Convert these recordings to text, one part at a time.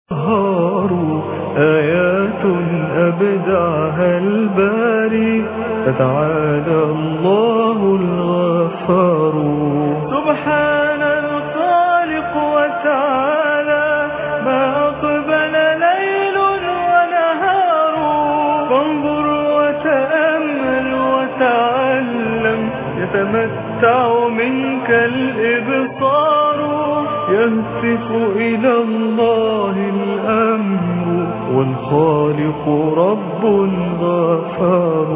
الأنهار آيات أبدعها الباري فتعالى الله الغفار سبحان الخالق وتعالى ما أقبل ليل ونهار فانظر وتأمل وتعلم يتمتع منك الإبصار يهتف إلى الله الأمر والخالق رب غفار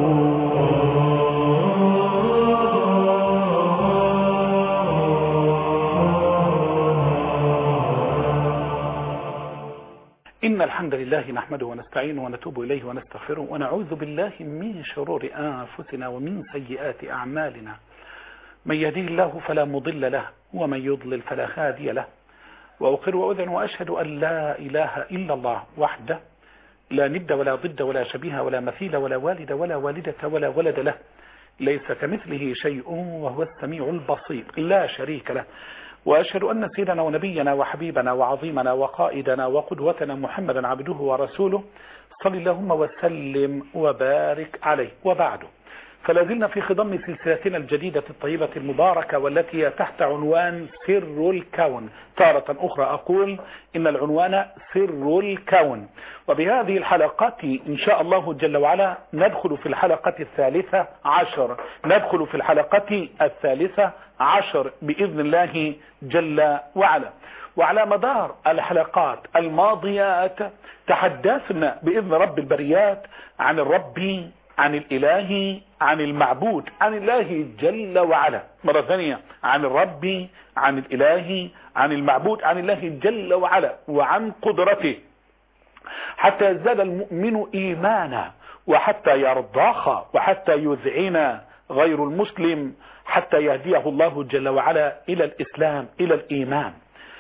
إن الحمد لله نحمده ونستعينه ونتوب إليه ونستغفره ونعوذ بالله من شرور أنفسنا ومن سيئات أعمالنا من يهديه الله فلا مضل له ومن يضلل فلا هادي له وأقر وأذن وأشهد أن لا إله إلا الله وحده لا ند ولا ضد ولا شبيه ولا مثيل ولا والد ولا والدة ولا ولد له ليس كمثله شيء وهو السميع البصير لا شريك له وأشهد أن سيدنا ونبينا وحبيبنا وعظيمنا وقائدنا وقدوتنا محمدا عبده ورسوله صل اللهم وسلم وبارك عليه وبعده فلا زلنا في خضم سلسلتنا الجديدة الطيبة المباركة والتي هي تحت عنوان سر الكون تارة أخرى أقول إن العنوان سر الكون وبهذه الحلقات إن شاء الله جل وعلا ندخل في الحلقة الثالثة عشر ندخل في الحلقة الثالثة عشر بإذن الله جل وعلا وعلى مدار الحلقات الماضيات تحدثنا بإذن رب البريات عن الرب عن الإله عن المعبود عن الله جل وعلا مرة ثانية عن الرب عن الإله عن المعبود عن الله جل وعلا وعن قدرته حتى يزداد المؤمن إيمانا وحتى يرضاخ وحتى يذعن غير المسلم حتى يهديه الله جل وعلا إلى الإسلام إلى الإيمان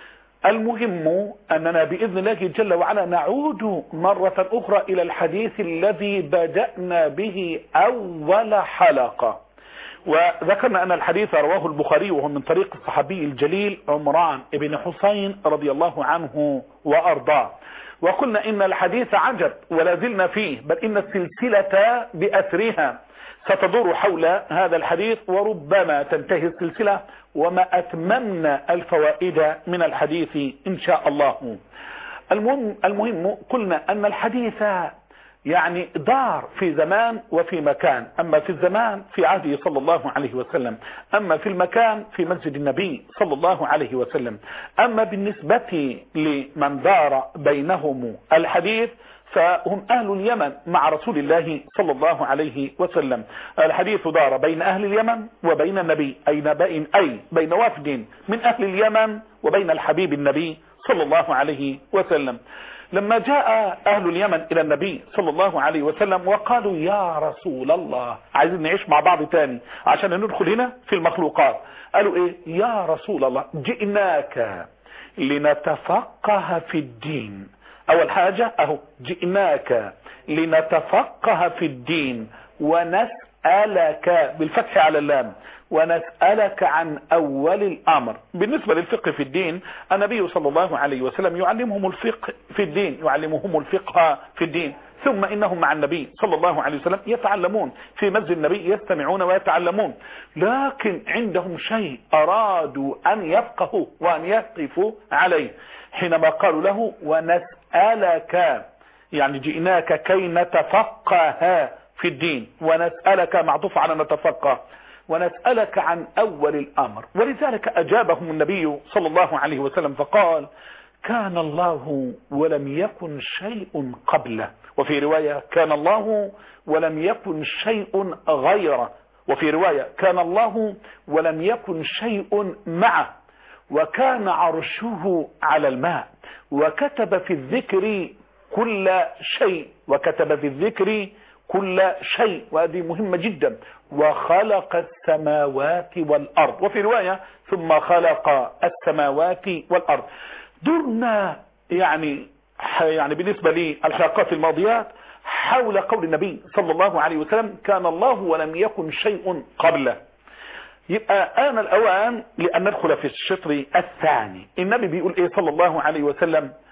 المهم أننا بإذن الله جل وعلا نعود مرة أخرى إلى الحديث الذي بدأنا به أول حلقة وذكرنا أن الحديث رواه البخاري وهو من طريق الصحابي الجليل عمران بن حسين رضي الله عنه وأرضاه وقلنا إن الحديث عجب ولا زلنا فيه بل إن السلسلة بأثرها ستدور حول هذا الحديث وربما تنتهي السلسلة وما أتممنا الفوائد من الحديث إن شاء الله المهم, المهم قلنا أن الحديث يعني دار في زمان وفي مكان أما في الزمان في عهده صلى الله عليه وسلم أما في المكان في مسجد النبي صلى الله عليه وسلم أما بالنسبة لمن دار بينهم الحديث فهم أهل اليمن مع رسول الله صلى الله عليه وسلم الحديث دار بين أهل اليمن وبين النبي أي بين أي بين وفد من أهل اليمن وبين الحبيب النبي صلى الله عليه وسلم لما جاء أهل اليمن إلى النبي صلى الله عليه وسلم وقالوا يا رسول الله عايزين نعيش مع بعض تاني عشان ندخل هنا في المخلوقات قالوا إيه يا رسول الله جئناك لنتفقه في الدين أول حاجة أهو جئناك لنتفقه في الدين ونسألك بالفتح على اللام ونسألك عن أول الأمر بالنسبة للفقه في الدين النبي صلى الله عليه وسلم يعلمهم الفقه في الدين يعلمهم الفقه في الدين ثم إنهم مع النبي صلى الله عليه وسلم يتعلمون في مسجد النبي يستمعون ويتعلمون لكن عندهم شيء أرادوا أن يفقهوا وأن يقفوا عليه حينما قالوا له ونسألك يعني جئناك كي نتفقه في الدين ونسألك معطوف على نتفقه ونسألك عن أول الأمر ولذلك أجابهم النبي صلى الله عليه وسلم فقال كان الله ولم يكن شيء قبله وفي رواية كان الله ولم يكن شيء غيره وفي رواية كان الله ولم يكن شيء معه وكان عرشه على الماء وكتب في الذكر كل شيء وكتب في الذكر كل شيء وهذه مهمة جدا وخلق السماوات والأرض وفي رواية ثم خلق السماوات والأرض درنا يعني يعني بالنسبة للحلقات الماضيات حول قول النبي صلى الله عليه وسلم كان الله ولم يكن شيء قبله يبقى آن الأوان لأن ندخل في الشطر الثاني النبي بيقول إيه صلى الله عليه وسلم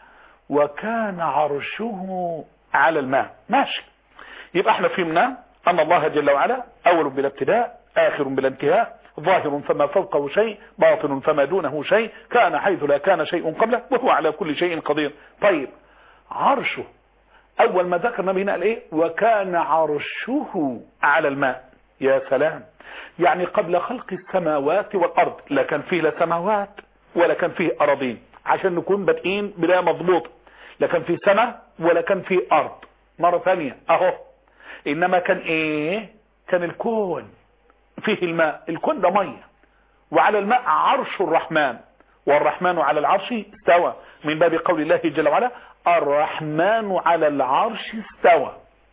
وكان عرشه على الماء ماشي يبقى احنا فهمنا ان الله جل وعلا اول بلا ابتداء اخر بلا انتهاء ظاهر فما فوقه شيء باطن فما دونه شيء كان حيث لا كان شيء قبله وهو على كل شيء قدير طيب عرشه اول ما ذكر النبي هنا قال ايه وكان عرشه على الماء يا سلام يعني قبل خلق السماوات والارض لا كان فيه لا سماوات ولا كان فيه اراضين عشان نكون بادئين بدايه مضبوطه لا كان فيه سماء ولا كان فيه ارض مره ثانيه اهو انما كان ايه كان الكون فيه الماء الكون ده ميه وعلى الماء عرش الرحمن والرحمن على العرش استوى من باب قول الله جل وعلا الرحمن على العرش استوى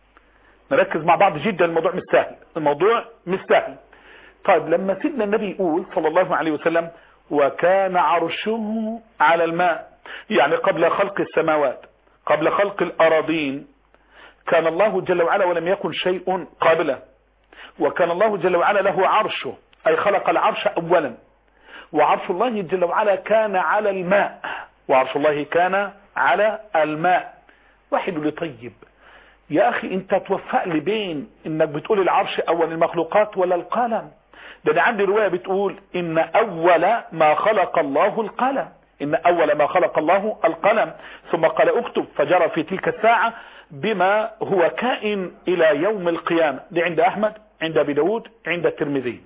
نركز مع بعض جدا الموضوع مش سهل الموضوع مش سهل طيب لما سيدنا النبي يقول صلى الله عليه وسلم وكان عرشه على الماء يعني قبل خلق السماوات قبل خلق الأراضين كان الله جل وعلا ولم يكن شيء قابله وكان الله جل وعلا له عرشه أي خلق العرش أولا وعرش الله جل وعلا كان على الماء وعرش الله كان على الماء واحد لي طيب يا أخي أنت توفق لي بين إنك بتقول العرش أول المخلوقات ولا القلم ده أنا عندي رواية بتقول إن أول ما خلق الله القلم إن أول ما خلق الله القلم ثم قال اكتب فجرى في تلك الساعة بما هو كائن إلى يوم القيامة دي عند أحمد عند أبي داود عند الترمذي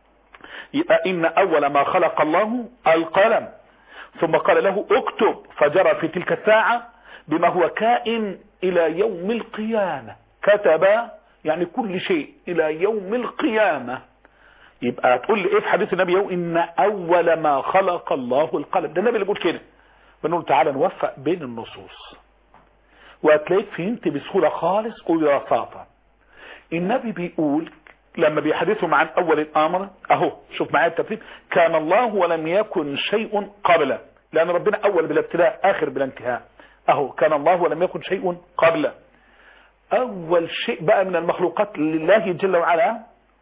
يبقى إن أول ما خلق الله القلم ثم قال له اكتب فجرى في تلك الساعة بما هو كائن إلى يوم القيامة كتب يعني كل شيء إلى يوم القيامة يبقى تقول لي ايه في حديث النبي يوم ان اول ما خلق الله القلم ده النبي اللي بيقول كده بنقول تعالى نوفق بين النصوص وهتلاقيك فهمت بسهولة خالص وببساطة النبي بيقول لما بيحدثهم عن اول الامر اهو شوف معايا الترتيب كان الله ولم يكن شيء قبله لان ربنا اول بلا ابتداء اخر بلا انتهاء اهو كان الله ولم يكن شيء قبله اول شيء بقى من المخلوقات لله جل وعلا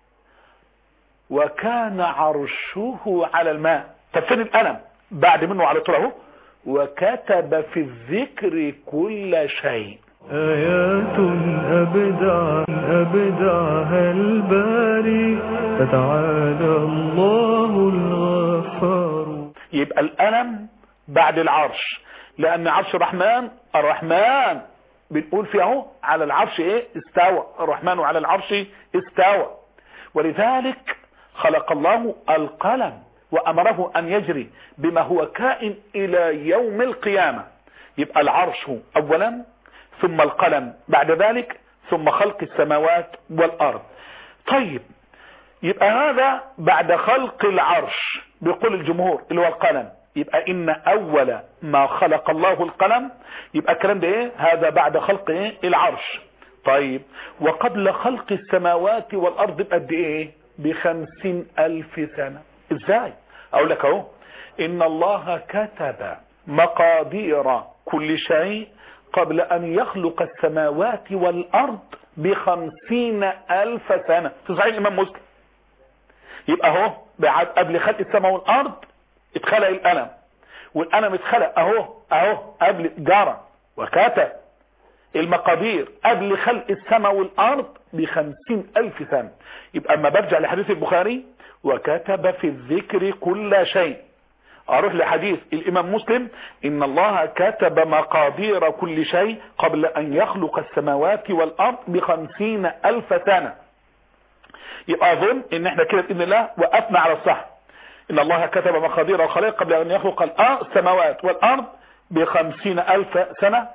وكان عرشه على الماء طب فين القلم بعد منه على طول اهو وكتب في الذكر كل شيء آيات أبدع أبدعها الباري فتعالى الله الغفار يبقى القلم بعد العرش لان عرش الرحمن الرحمن بنقول فيه اهو على العرش ايه استوى الرحمن على العرش استوى ولذلك خلق الله القلم وامره ان يجري بما هو كائن الى يوم القيامة يبقى العرش اولا ثم القلم بعد ذلك ثم خلق السماوات والارض طيب يبقى هذا بعد خلق العرش بيقول الجمهور اللي هو القلم يبقى ان اول ما خلق الله القلم يبقى الكلام ده ايه هذا بعد خلق ايه العرش طيب وقبل خلق السماوات والارض بقد ايه بخمسين الف سنة ازاي اقول لك اهو ان الله كتب مقادير كل شيء قبل ان يخلق السماوات والارض بخمسين الف سنة في صحيح الامام مسلم يبقى اهو بعد قبل خلق السماء والارض اتخلق القلم والقلم اتخلق اهو اهو قبل جرى وكتب المقادير قبل خلق السماء والارض بخمسين الف سنة يبقى اما برجع لحديث البخاري وكتب في الذكر كل شيء اروح لحديث الامام مسلم ان الله كتب مقادير كل شيء قبل ان يخلق السماوات والارض بخمسين الف سنة يبقى اظن ان احنا كده باذن الله وقفنا على الصح ان الله كتب مقادير الخلائق قبل ان يخلق السماوات والارض بخمسين الف سنة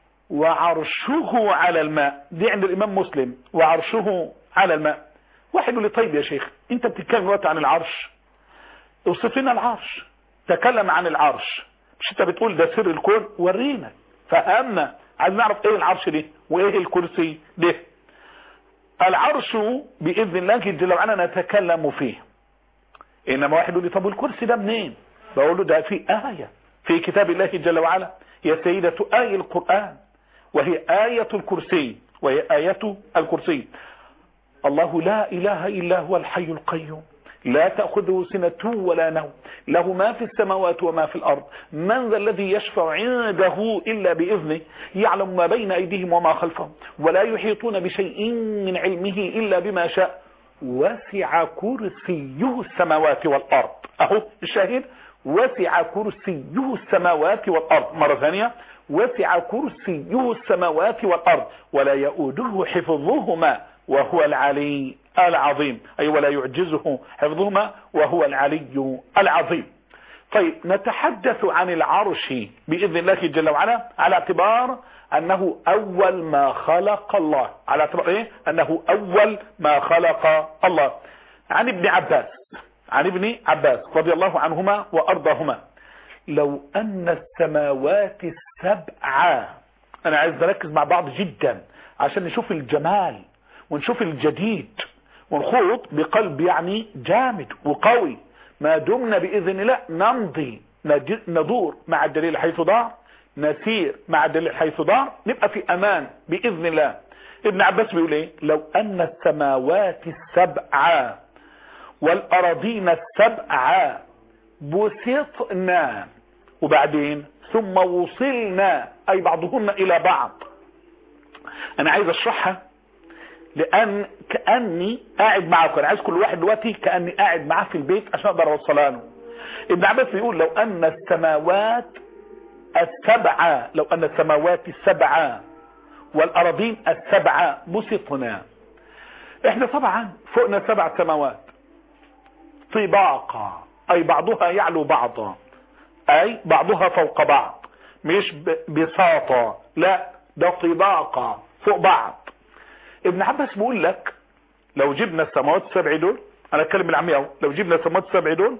وعرشه على الماء دي عند الامام مسلم وعرشه على الماء واحد يقول لي طيب يا شيخ انت بتتكلم دلوقتي عن العرش اوصف لنا العرش تكلم عن العرش مش انت بتقول ده سر الكون ورينا فهمنا عايز نعرف ايه العرش ده وايه الكرسي ده العرش باذن الله جل وعلا نتكلم فيه انما واحد يقول لي طب والكرسي ده منين بقول له ده في ايه في كتاب الله جل وعلا هي سيدة آية القرآن وهي آية الكرسي وهي آية الكرسي الله لا إله إلا هو الحي القيوم لا تأخذه سنة ولا نوم له ما في السماوات وما في الأرض من ذا الذي يشفع عنده إلا بإذنه يعلم ما بين أيديهم وما خلفهم ولا يحيطون بشيء من علمه إلا بما شاء وسع كرسيه السماوات والأرض أهو الشاهد وسع كرسيه السماوات والأرض مرة ثانية وسع كرسيه السماوات والأرض ولا يؤوده حفظهما وهو العلي العظيم أي ولا يعجزه حفظهما وهو العلي العظيم طيب نتحدث عن العرش بإذن الله جل وعلا على اعتبار أنه أول ما خلق الله على اعتبار إيه؟ أنه أول ما خلق الله عن ابن عباس عن ابن عباس رضي الله عنهما وأرضاهما لو أن السماوات السبع أنا عايز نركز مع بعض جدا عشان نشوف الجمال ونشوف الجديد ونخوض بقلب يعني جامد وقوي ما دمنا بإذن الله نمضي ندور مع الدليل حيث ضاع نسير مع الدليل حيث ضاع نبقى في أمان بإذن الله ابن عباس بيقول ايه لو أن السماوات السبع والأراضين السبع بسطنا وبعدين ثم وصلنا أي بعضهن إلى بعض أنا عايز أشرحها لأن كأني قاعد معه أنا عايز كل واحد دلوقتي كأني قاعد معاه في البيت عشان أقدر أوصلها له ابن عباس بيقول لو أن السماوات السبعة لو أن السماوات السبعة والأراضين السبعة بسطنا احنا طبعا فوقنا سبع سماوات طباقا أي بعضها يعلو بعضا أي بعضها فوق بعض مش بساطة لا ده طباقا فوق بعض ابن عباس بيقول لك لو جبنا السماوات السبع دول انا اتكلم بالعامية اهو لو جبنا السماوات السبع دول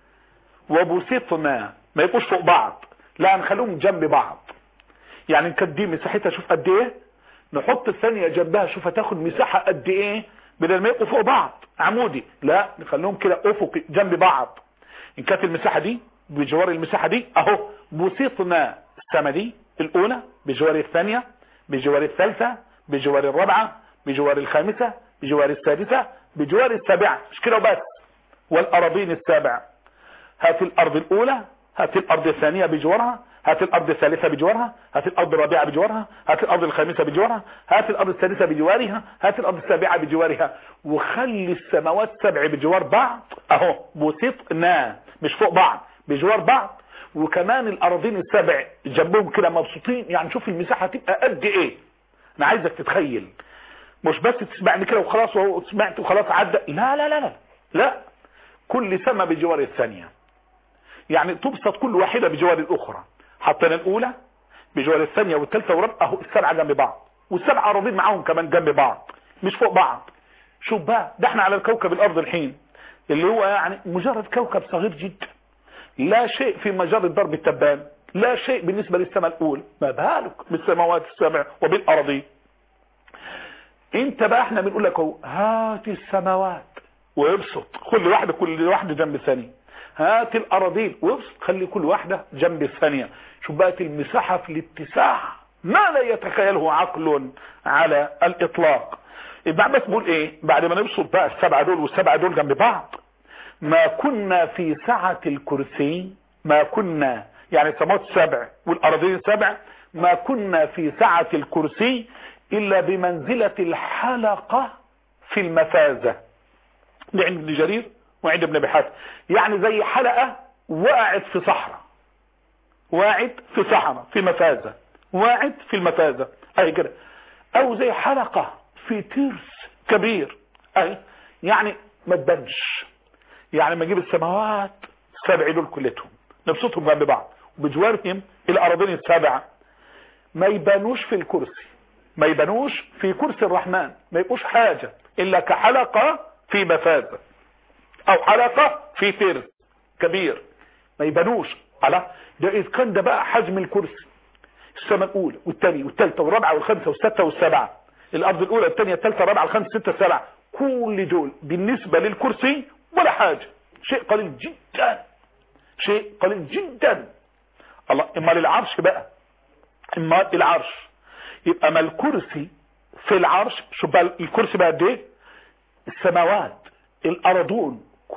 وبسطنا ما يبقوش فوق بعض لا نخليهم جنب بعض يعني كانت دي مساحتها شوف قد ايه نحط الثانية جنبها شوف هتاخد مساحة قد ايه بدل ما يبقوا فوق بعض عمودي لا نخليهم كده افقي جنب بعض ان كانت المساحة دي بجوار المساحة دي اهو بسطنا السما دي الاولى بجوار الثانية بجوار الثالثة بجوار الرابعة بجوار الخامسة بجوار السادسة بجوار السابعة مش كده وبس والأراضين السابعة هات الأرض الأولى هات الأرض الثانية بجوارها هات الأرض الثالثة بجوارها هات الأرض الرابعة بجوارها هات الأرض الخامسة بجوارها هات الأرض السادسة بجوارها هات الأرض السابعة بجوارها وخلي السماوات سبع بجوار بعض أهو بسطنا مش فوق بعض بجوار بعض وكمان الأراضين السبع جنبهم كده مبسوطين يعني شوف المساحة تبقى قد إيه أنا عايزك تتخيل مش بس تسمعني كده وخلاص وسمعت وخلاص عدى لا لا لا لا لا كل سما بجوار الثانية يعني تبسط كل واحدة بجوار الأخرى حطينا الأولى بجوار الثانية والثالثة والرابعة أهو السبعة جنب بعض والسبعة أراضين معاهم كمان جنب بعض مش فوق بعض شوف بقى ده احنا على الكوكب الأرض الحين اللي هو يعني مجرد كوكب صغير جدا لا شيء في مجرة ضرب التبان لا شيء بالنسبة للسماء الأولى ما بالك بالسماوات السبع وبالأراضين انت بقى احنا بنقول لك اهو هات السماوات وابسط كل واحده كل واحده جنب الثانيه هات الاراضين وابسط خلي كل واحده جنب الثانيه شوف بقى المساحه في الاتساع ما لا يتخيله عقل على الاطلاق ابن عباس بيقول ايه بعد ما نبسط بقى السبعه دول والسبعه دول جنب بعض ما كنا في سعه الكرسي ما كنا يعني السماوات السبع والاراضين السبع ما كنا في سعه الكرسي إلا بمنزلة الحلقة في المفازة لعند ابن جرير وعند ابن بحات يعني زي حلقة وقعت في صحراء واعد في صحراء في مفازة واعد في المفازة اي كده او زي حلقة في ترس كبير اي يعني ما تبانش يعني ما نجيب السماوات السبع دول كلتهم نبسطهم جنب بعض وبجوارهم الاراضين السابعة ما يبانوش في الكرسي ما يبانوش في كرسي الرحمن ما يبقوش حاجة الا كحلقة في مفازة او حلقة في ترس كبير ما يبانوش على ده اذ كان ده بقى حجم الكرسي السماء الاولى والثانيه والثالثه والرابعه والخامسه والسادسه والسابعه الارض الاولى الثانيه الثالثه الرابعه الخامسه السته السابعه كل دول بالنسبه للكرسي ولا حاجه شيء قليل جدا شيء قليل جدا الله اما للعرش بقى اما العرش يبقى ما الكرسي في العرش شوف بقى الكرسي بقى قد ايه السماوات الارضون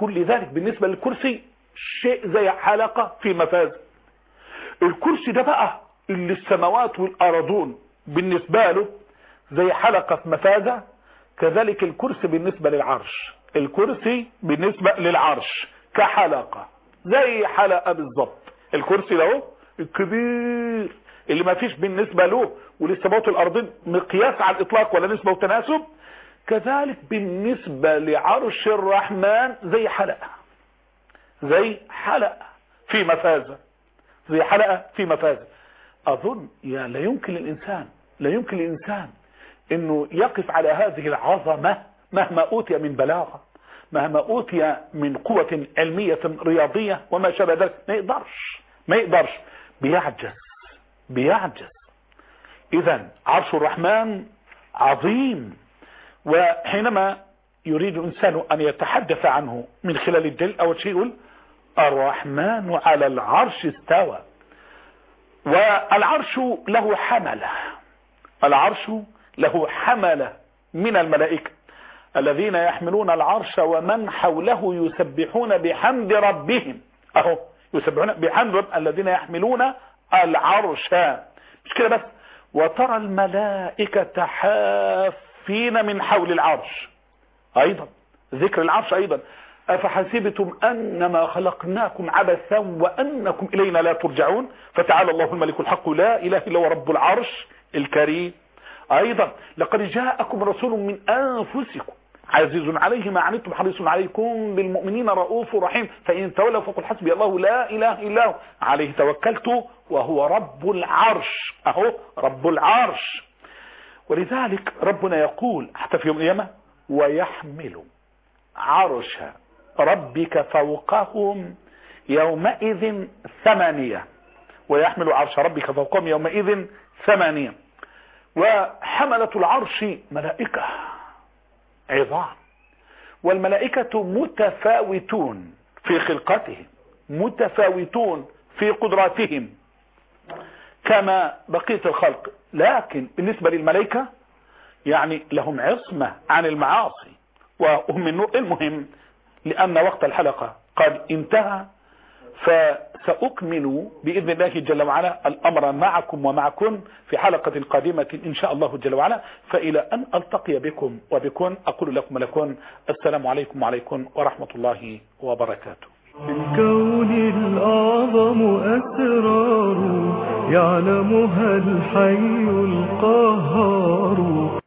كل ذلك بالنسبة للكرسي شيء زي حلقة في مفازة الكرسي ده بقى اللي السماوات والأرضون بالنسبة له زي حلقة في مفازة كذلك الكرسي بالنسبة للعرش الكرسي بالنسبة للعرش كحلقة زي حلقة بالظبط الكرسي ده اهو الكبير اللي ما فيش بالنسبة له وللسماوات والأرضين مقياس على الإطلاق ولا نسبة وتناسب كذلك بالنسبة لعرش الرحمن زي حلقة زي حلقة في مفازة زي حلقة في مفازة أظن يا لا يمكن للإنسان لا يمكن للإنسان أنه يقف على هذه العظمة مهما أوتي من بلاغة مهما أوتي من قوة علمية رياضية وما شابه ذلك ما يقدرش ما يقدرش بيعجز بيعجز إذا عرش الرحمن عظيم وحينما يريد الإنسان أن يتحدث عنه من خلال الدليل أول شيء يقول الرحمن على العرش استوى والعرش له حملة العرش له حملة من الملائكة الذين يحملون العرش ومن حوله يسبحون بحمد ربهم اهو يسبحون بحمد رب الذين يحملون العرش مش كده بس وترى الملائكة حافين من حول العرش ايضا ذكر العرش ايضا افحسبتم انما خلقناكم عبثا وانكم الينا لا ترجعون فتعالى الله الملك الحق لا اله الا هو رب العرش الكريم ايضا لقد جاءكم رسول من انفسكم عزيز عليه ما عنتم حريص عليكم بالمؤمنين رؤوف رحيم فإن تولوا فقل حسبي الله لا إله إلا هو عليه توكلت وهو رب العرش أهو رب العرش ولذلك ربنا يقول حتى في يوم القيامة ويحمل عرش ربك فوقهم يومئذ ثمانية ويحمل عرش ربك فوقهم يومئذ ثمانية وحملة العرش ملائكة عظام والملائكة متفاوتون في خلقتهم متفاوتون في قدراتهم كما بقية الخلق لكن بالنسبة للملائكة يعني لهم عصمة عن المعاصي وهم النور المهم لأن وقت الحلقة قد انتهى فسأكمل بإذن الله جل وعلا الأمر معكم ومعكم في حلقة قادمة إن شاء الله جل وعلا فإلى أن ألتقي بكم وبكم أقول لكم ولكم السلام عليكم وعليكم ورحمة الله وبركاته في الكون الأعظم أسرار يعلمها الحي القهار